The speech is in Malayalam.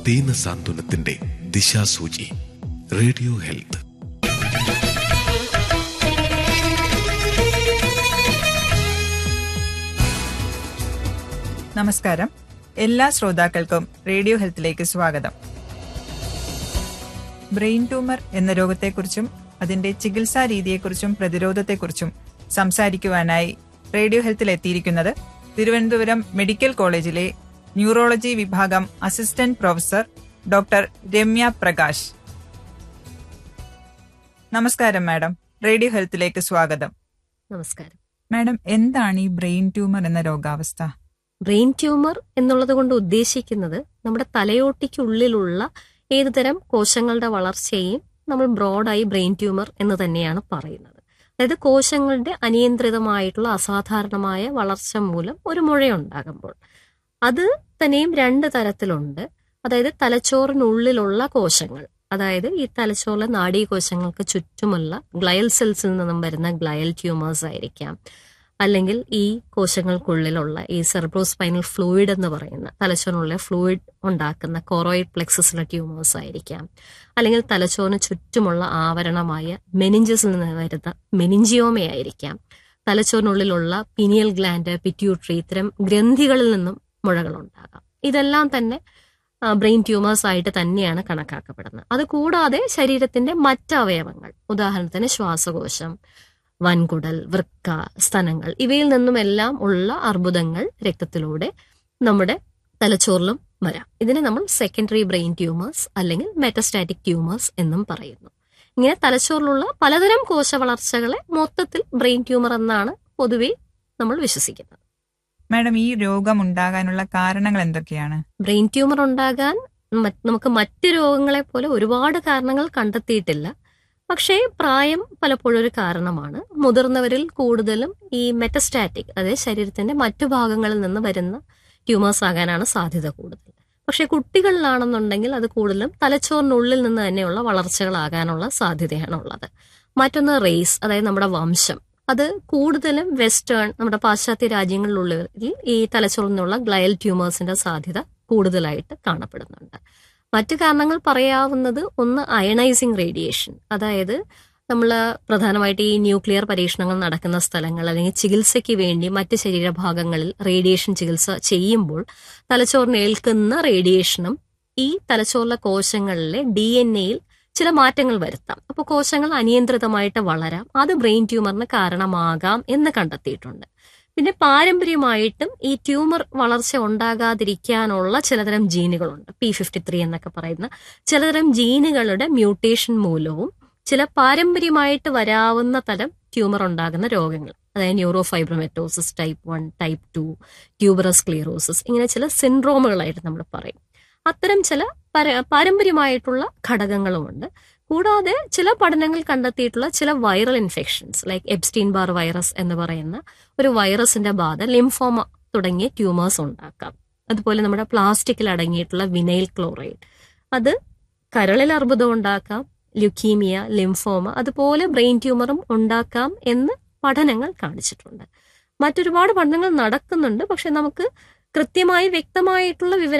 ദീന സാന്ത്വനത്തിന്റെ ദിശാസൂചി റേഡിയോ ഹെൽത്ത് നമസ്കാരം എല്ലാ ശ്രോതാക്കൾക്കും റേഡിയോ ഹെൽത്തിലേക്ക് സ്വാഗതം ബ്രെയിൻ ട്യൂമർ എന്ന രോഗത്തെക്കുറിച്ചും അതിന്റെ ചികിത്സാ രീതിയെക്കുറിച്ചും പ്രതിരോധത്തെക്കുറിച്ചും സംസാരിക്കുവാനായി റേഡിയോ ഹെൽത്തിൽ എത്തിയിരിക്കുന്നത് തിരുവനന്തപുരം മെഡിക്കൽ കോളേജിലെ ന്യൂറോളജി വിഭാഗം assistant professor doctor Ramya Prakash നമസ്കാരം മാഡം റേഡിയോ ഹെൽത്തിലേക്ക് സ്വാഗതം നമസ്കാരം മാഡം എന്താണ് ഈ ബ്രെയിൻ ട്യൂമർ എന്ന രോഗാവസ്ഥ ബ്രെയിൻ ട്യൂമർ എന്നുള്ളത് കൊണ്ട് ഉദ്ദേശിക്കുന്നത് നമ്മുടെ തലയോട്ടിക്കുള്ളിലുള്ള ഏതുതരം കോശങ്ങളുടെ വളർച്ചയെയും നമ്മൾ ബ്രോഡായി ബ്രെയിൻ ട്യൂമർ എന്ന് തന്നെയാണ് പറയുന്നത് അതായത് കോശങ്ങളുടെ അനിയന്ത്രിതമായിട്ടുള്ള അസാധാരണമായ വളർച്ച മൂലം ഒരു മുഴയുണ്ടാകുമ്പോൾ അത് തന്നെയും രണ്ട് തരത്തിലുണ്ട് അതായത് തലച്ചോറിനുള്ളിലുള്ള കോശങ്ങൾ അതായത് ഈ തലച്ചോറിലെ നാഡീകോശങ്ങൾക്ക് ചുറ്റുമുള്ള ഗ്ലയൽ സെൽസിൽ നിന്നും വരുന്ന ഗ്ലയൽ ട്യൂമേഴ്സ് ആയിരിക്കാം അല്ലെങ്കിൽ ഈ കോശങ്ങൾക്കുള്ളിലുള്ള ഈ സെർബ്രോസ്പൈനൽ ഫ്ലൂയിഡ് എന്ന് പറയുന്ന തലച്ചോറിനുള്ള ഫ്ലൂയിഡ് ഉണ്ടാക്കുന്ന കൊറോയിഡ് പ്ലെക്സസിലെ ട്യൂമേഴ്സ് ആയിരിക്കാം അല്ലെങ്കിൽ തലച്ചോറിന് ചുറ്റുമുള്ള ആവരണമായ മെനിഞ്ചസിൽ നിന്ന് വരുന്ന മെനിഞ്ചിയോമയായിരിക്കാം തലച്ചോറിനുള്ളിലുള്ള പിനിയൽ ഗ്ലാൻഡ് പിറ്റ്യൂട്ടറി ഇത്തരം ഗ്രന്ഥികളിൽ നിന്നും മുഴകളുണ്ടാകാം ഇതെല്ലാം തന്നെ ബ്രെയിൻ ട്യൂമേഴ്സ് ആയിട്ട് തന്നെയാണ് കണക്കാക്കപ്പെടുന്നത് അതുകൂടാതെ ശരീരത്തിന്റെ മറ്റ് അവയവങ്ങൾ ഉദാഹരണത്തിന് ശ്വാസകോശം വൻകുടൽ വൃക്ക സ്തനങ്ങൾ ഇവയിൽ നിന്നുമെല്ലാം ഉള്ള അർബുദങ്ങൾ രക്തത്തിലൂടെ നമ്മുടെ തലച്ചോറിലും വരാം ഇതിനെ നമ്മൾ സെക്കൻഡറി ബ്രെയിൻ ട്യൂമേഴ്സ് അല്ലെങ്കിൽ മെറ്റസ്റ്റാറ്റിക് ട്യൂമേഴ്സ് എന്നും പറയുന്നു ഇങ്ങനെ തലച്ചോറിലുള്ള പലതരം കോശ വളർച്ചകളെ മൊത്തത്തിൽ ബ്രെയിൻ ട്യൂമർ എന്നാണ് പൊതുവെ നമ്മൾ വിശ്വസിക്കുന്നത് മാഡം ഈ രോഗം ഉണ്ടാകാനുള്ള കാരണങ്ങൾ എന്തൊക്കെയാണ് ബ്രെയിൻ ട്യൂമർ ഉണ്ടാകാൻ മറ്റ് നമുക്ക് മറ്റ് രോഗങ്ങളെ പോലെ ഒരുപാട് കാരണങ്ങൾ കണ്ടെത്തിയിട്ടില്ല പക്ഷേ പ്രായം പലപ്പോഴും ഒരു കാരണമാണ് മുതിർന്നവരിൽ കൂടുതലും ഈ മെറ്റസ്റ്റാറ്റിക് അതായത് ശരീരത്തിന്റെ മറ്റു ഭാഗങ്ങളിൽ നിന്ന് വരുന്ന ട്യൂമേഴ്സ് ആകാനാണ് സാധ്യത കൂടുതൽ പക്ഷെ കുട്ടികളിലാണെന്നുണ്ടെങ്കിൽ അത് കൂടുതലും തലച്ചോറിനുള്ളിൽ നിന്ന് തന്നെയുള്ള വളർച്ചകളാകാനുള്ള സാധ്യതയാണ് ഉള്ളത് മറ്റൊന്ന് റേസ് അതായത് നമ്മുടെ വംശം അത് കൂടുതലും വെസ്റ്റേൺ നമ്മുടെ പാശ്ചാത്യ രാജ്യങ്ങളിലുള്ളവരിൽ ഈ തലച്ചോറിൽ നിന്നുള്ള ഗ്ലയൽ ട്യൂമേഴ്സിന്റെ സാധ്യത കൂടുതലായിട്ട് കാണപ്പെടുന്നുണ്ട് മറ്റു കാരണങ്ങൾ പറയാവുന്നത് ഒന്ന് അയണൈസിങ് റേഡിയേഷൻ അതായത് നമ്മൾ പ്രധാനമായിട്ട് ഈ ന്യൂക്ലിയർ പരീക്ഷണങ്ങൾ നടക്കുന്ന സ്ഥലങ്ങൾ അല്ലെങ്കിൽ ചികിത്സയ്ക്ക് വേണ്ടി മറ്റ് ശരീരഭാഗങ്ങളിൽ റേഡിയേഷൻ ചികിത്സ ചെയ്യുമ്പോൾ തലച്ചോറിന് ഏൽക്കുന്ന റേഡിയേഷനും ഈ തലച്ചോറിലെ കോശങ്ങളിലെ ഡി എൻ എയിൽ ചില മാറ്റങ്ങൾ വരുത്താം അപ്പോൾ കോശങ്ങൾ അനിയന്ത്രിതമായിട്ട് വളരാം അത് ബ്രെയിൻ ട്യൂമറിന് കാരണമാകാം എന്ന് കണ്ടെത്തിയിട്ടുണ്ട് പിന്നെ പാരമ്പര്യമായിട്ടും ഈ ട്യൂമർ വളർച്ച ഉണ്ടാകാതിരിക്കാനുള്ള ചിലതരം ജീനുകളുണ്ട് പി ഫിഫ്റ്റി ത്രീ എന്നൊക്കെ പറയുന്ന ചിലതരം ജീനുകളുടെ മ്യൂട്ടേഷൻ മൂലവും ചില പാരമ്പര്യമായിട്ട് വരാവുന്ന തരം ട്യൂമർ ഉണ്ടാകുന്ന രോഗങ്ങൾ അതായത് neurofibromatosis type one type two tuberous sclerosis ഇങ്ങനെ ചില സിൻഡ്രോമുകളായിട്ട് നമ്മൾ പറയും അത്തരം ചില പാരമ്പര്യമായിട്ടുള്ള ഘടകങ്ങളുമുണ്ട് കൂടാതെ ചില പഠനങ്ങൾ കണ്ടെത്തിയിട്ടുള്ള ചില viral infections like Epstein Barr virus എന്ന് പറയുന്ന ഒരു വൈറസിന്റെ ബാധ ലിംഫോമ തുടങ്ങിയ ട്യൂമേഴ്സ് ഉണ്ടാക്കാം അതുപോലെ നമ്മുടെ പ്ലാസ്റ്റിക്കിൽ അടങ്ങിയിട്ടുള്ള വിനൈൽ ക്ലോറൈഡ് അത് കരളിൽ അർബുദം ഉണ്ടാക്കാം ലുക്കീമിയ ലിംഫോമ അതുപോലെ ബ്രെയിൻ ട്യൂമറും ഉണ്ടാക്കാം എന്ന് പഠനങ്ങൾ കാണിച്ചിട്ടുണ്ട് മറ്റൊരുപാട് പഠനങ്ങൾ നടക്കുന്നുണ്ട് പക്ഷെ നമുക്ക് കൃത്യമായി വ്യക്തമായിട്ടുള്ള വിവരം